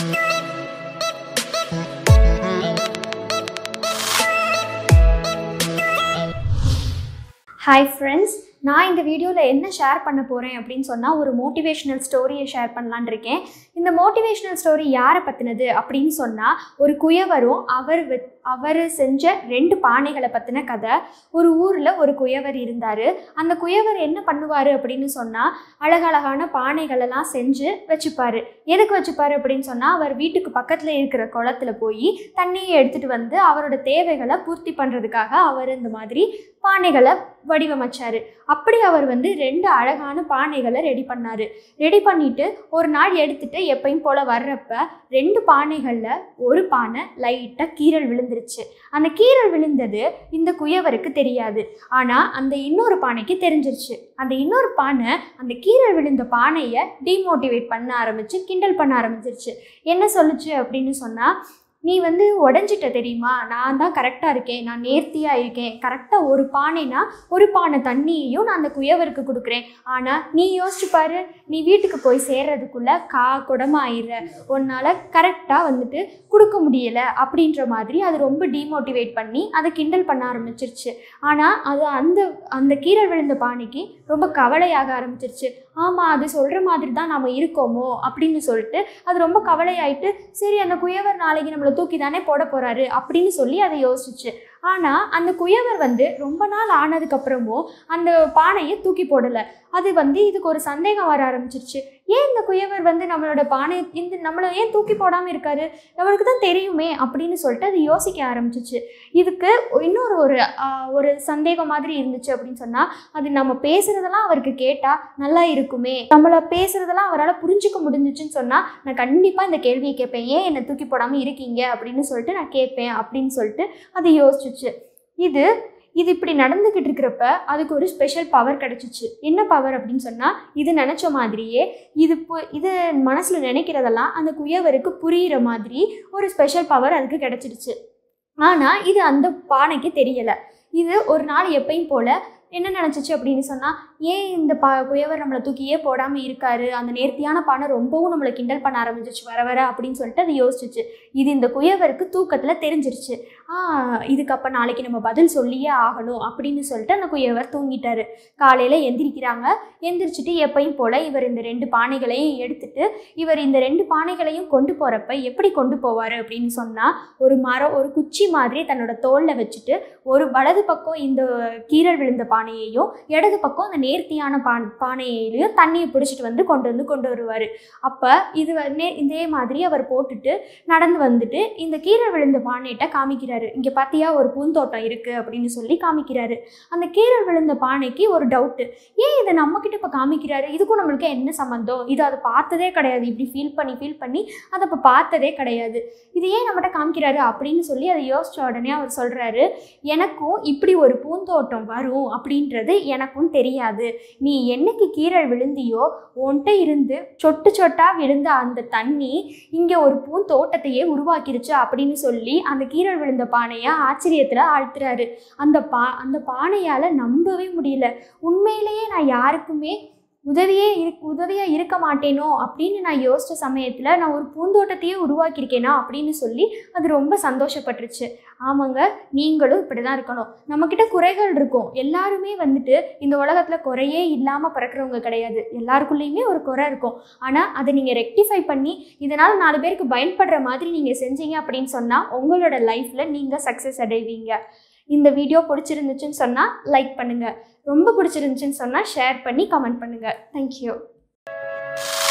hi friends நான் இந்த வீடியோவில் என்ன ஷேர் பண்ண போகிறேன் அப்படின்னு சொன்னால் ஒரு மோட்டிவேஷ்னல் ஸ்டோரியை ஷேர் பண்ணலான்னு இருக்கேன் இந்த மோட்டிவேஷ்னல் ஸ்டோரி யாரை பற்றினது அப்படின்னு சொன்னால் ஒரு குயவரும் அவர் வெ- அவர் செஞ்ச ரெண்டு பானைகளை பற்றின கதை ஒரு ஊரில் ஒரு குயவர் இருந்தார் அந்த குயவர் என்ன பண்ணுவார் அப்படின்னு சொன்னால் அழகழகான பானைகளெல்லாம் செஞ்சு வச்சுப்பார் எதுக்கு வச்சுப்பார் அப்படின்னு சொன்னால் அவர் வீட்டுக்கு பக்கத்தில் இருக்கிற குளத்துல போய் தண்ணியை எடுத்துகிட்டு வந்து அவரோட தேவைகளை பூர்த்தி பண்ணுறதுக்காக அவர் இந்த மாதிரி பானைகளை வடிவமைச்சார் அப்படி அவர் வந்து ரெண்டு அழகான பானைகளை ரெடி பண்ணார் ரெடி பண்ணிட்டு ஒரு நாள் எடுத்துட்டு எப்பயும் போல் வர்றப்ப ரெண்டு பானைகளில் ஒரு பானை லைட்டாக கீறல் விழுந்துருச்சு அந்த கீறல் விழுந்தது இந்த குயவருக்கு தெரியாது ஆனால் அந்த இன்னொரு பானைக்கு தெரிஞ்சிருச்சு அந்த இன்னொரு பானை அந்த கீறல் விழுந்த பானையை டிமோட்டிவேட் பண்ண ஆரம்பிச்சு கிண்டல் பண்ண ஆரம்பிச்சிருச்சு என்ன சொல்லுச்சு அப்படின்னு சொன்னால் நீ வந்து உடஞ்சிட்ட தெரியுமா நான் தான் கரெக்டாக இருக்கேன் நான் நேர்த்தியாக இருக்கேன் கரெக்டாக ஒரு பானைனா ஒரு பானை தண்ணியையும் நான் அந்த குயவருக்கு கொடுக்குறேன் ஆனால் நீ யோசிச்சு பாரு நீ வீட்டுக்கு போய் சேர்றதுக்குள்ள கா குடமா ஆயிடுற உன்னால் கரெக்டாக வந்துட்டு கொடுக்க முடியலை அப்படின்ற மாதிரி அது ரொம்ப டிமோட்டிவேட் பண்ணி அதை கிண்டல் பண்ண ஆரம்பிச்சிருச்சு ஆனால் அது அந்த அந்த கீரல் விழுந்த பானைக்கு ரொம்ப கவலையாக ஆரம்பிச்சிருச்சு ஆமாம் அது சொல்கிற மாதிரி தான் நாம் இருக்கோமோ அப்படின்னு சொல்லிட்டு அது ரொம்ப கவலையாயிட்டு சரி அந்த குயவர் நாளைக்கு நம்மளை தூக்கி தானே போட போகிறாரு அப்படின்னு சொல்லி அதை யோசிச்சு ஆனால் அந்த குயவர் வந்து ரொம்ப நாள் ஆனதுக்கப்புறமும் அந்த பானையை தூக்கி போடலை அது வந்து இதுக்கு ஒரு சந்தேகம் வர ஆரம்பிச்சிருச்சு ஏன் இந்த குயவர் வந்து நம்மளோட பானை இந்த நம்மளை ஏன் தூக்கி போடாமல் இருக்காரு நம்மளுக்கு தான் தெரியுமே அப்படின்னு சொல்லிட்டு அது யோசிக்க ஆரம்பிச்சிச்சு இதுக்கு இன்னொரு ஒரு ஆஹ், ஒரு சந்தேகம் மாதிரி இருந்துச்சு அப்படின்னு சொன்னால் அது நம்ம பேசுகிறதெல்லாம் அவருக்கு கேட்டால் நல்லா இருக்குமே நம்மளை பேசுகிறதெல்லாம் அவரால் புரிஞ்சுக்க முடிஞ்சிச்சுன்னு சொன்னால் நான் கண்டிப்பாக இந்த கேள்வியை கேட்பேன் ஏன் என்னை தூக்கி போடாமல் இருக்கீங்க அப்படின்னு சொல்லிட்டு நான் கேட்பேன் அப்படின்னு சொல்லிட்டு அது யோசிச்சுச்சு இது இது இப்படி நடந்துக்கிட்டு இருக்கிறப்ப அதுக்கு ஒரு ஸ்பெஷல் பவர் கிடச்சிச்சு என்ன பவர் அப்படின்னு சொன்னால் இது நினச்ச மாதிரியே இது பு- இது மனசில் நினைக்கிறதெல்லாம் அந்த குயவருக்கு புரிகிற மாதிரி ஒரு ஸ்பெஷல் பவர் அதுக்கு கிடச்சிடுச்சு ஆனால் இது அந்த பானைக்கு தெரியலை இது ஒரு நாள் எப்பயும் போல் என்ன நினச்சிச்சு அப்படின்னு சொன்னால் ஏன் இந்த பா குயவர் நம்மளை தூக்கியே போடாமல் இருக்காரு அந்த நேர்த்தியான பானை ரொம்பவும் நம்மளை கிண்டல் பண்ண ஆரம்பிச்சிச்சு வர வர அப்படின்னு சொல்லிட்டு அது யோசிச்சுச்சு இது இந்த குயவருக்கு தூக்கத்தில் தெரிஞ்சிருச்சு ஆ இதுக்கு அப்போ நாளைக்கு நம்ம பதில் சொல்லியே ஆகணும் அப்படின்னு சொல்லிட்டு அந்த குயவர் தூங்கிட்டாரு காலையில் எந்திரிக்கிறாங்க எந்திரிச்சிட்டு எப்பயும் போல் இவர் இந்த ரெண்டு பானைகளையும் எடுத்துட்டு இவர் இந்த ரெண்டு பானைகளையும் கொண்டு போகிறப்ப எப்படி கொண்டு போவார் அப்படின்னு சொன்னால் ஒரு மரம் ஒரு குச்சி மாதிரி தன்னோட தோளில் வச்சுட்டு ஒரு வலது பக்கம் இந்த கீரல் விழுந்த பானையையும் இடது பக்கம் அந்த நேர்த்தியான பான் பானையிலையும் தண்ணியை பிடிச்சிட்டு வந்து கொண்டு வந்து கொண்டு வருவார் அப்போ இது வந்து இதே மாதிரி அவர் போட்டுட்டு நடந்து வந்துட்டு இந்த கீரல் விழுந்த பானையிட்ட காமிக்கிறாரு இங்கே பார்த்தியா ஒரு பூந்தோட்டம் இருக்குது அப்படின்னு சொல்லி காமிக்கிறாரு அந்த கீரல் விழுந்த பானைக்கு ஒரு டவுட்டு ஏன் இதை நம்மக்கிட்ட இப்போ காமிக்கிறாரு இதுக்கும் நம்மளுக்கு என்ன சம்மந்தம் இது அதை பார்த்ததே கிடையாது இப்படி ஃபீல் பண்ணி ஃபீல் பண்ணி அதை இப்போ பார்த்ததே கிடையாது இது ஏன் நம்மகிட்ட காமிக்கிறாரு அப்படின்னு சொல்லி அதை யோசிச்ச உடனே அவர் சொல்கிறாரு எனக்கும் இப்படி ஒரு பூந்தோட்டம் வரும் அப்படின்றது எனக்கும் தெரியாது நீ என்னைக்கு கீரல் விழுந்தியோ உன்கிட்ட இருந்து சொட்டு சொட்டா விழுந்த அந்த தண்ணி இங்கே ஒரு பூந்தோட்டத்தையே உருவாக்கிருச்சு அப்படின்னு சொல்லி அந்த கீரல் விழுந்த பானையை ஆச்சரியத்தில் ஆழ்த்துறாரு அந்த பா அந்த பானையால் நம்பவே முடியல உண்மையிலேயே நான் யாருக்குமே உதவியே இரு உதவியாக இருக்க மாட்டேனோ அப்படின்னு நான் யோசித்த சமயத்தில் நான் ஒரு பூந்தோட்டத்தையே உருவாக்கியிருக்கேனா அப்படின்னு சொல்லி அது ரொம்ப சந்தோஷப்பட்டுருச்சு ஆமாங்க நீங்களும் இப்படி தான் இருக்கணும் நம்மக்கிட்ட குறைகள் இருக்கும் எல்லாருமே வந்துட்டு இந்த உலகத்தில் குறையே இல்லாமல் பிறக்கிறவங்க கிடையாது எல்லாருக்குள்ளேயுமே ஒரு குறை இருக்கும் ஆனால் அதை நீங்கள் ரெக்டிஃபை பண்ணி இதனால் நாலு பேருக்கு பயன்படுற மாதிரி நீங்கள் செஞ்சீங்க அப்படின்னு சொன்னால் உங்களோட லைஃப்பில் நீங்கள் சக்ஸஸ் அடைவீங்க இந்த வீடியோ பிடிச்சிருந்துச்சுன்னு சொன்னால் லைக் பண்ணுங்கள் ரொம்ப பிடிச்சிருந்துச்சுன்னு சொன்னால் ஷேர் பண்ணி கமெண்ட் பண்ணுங்கள் தேங்க்யூ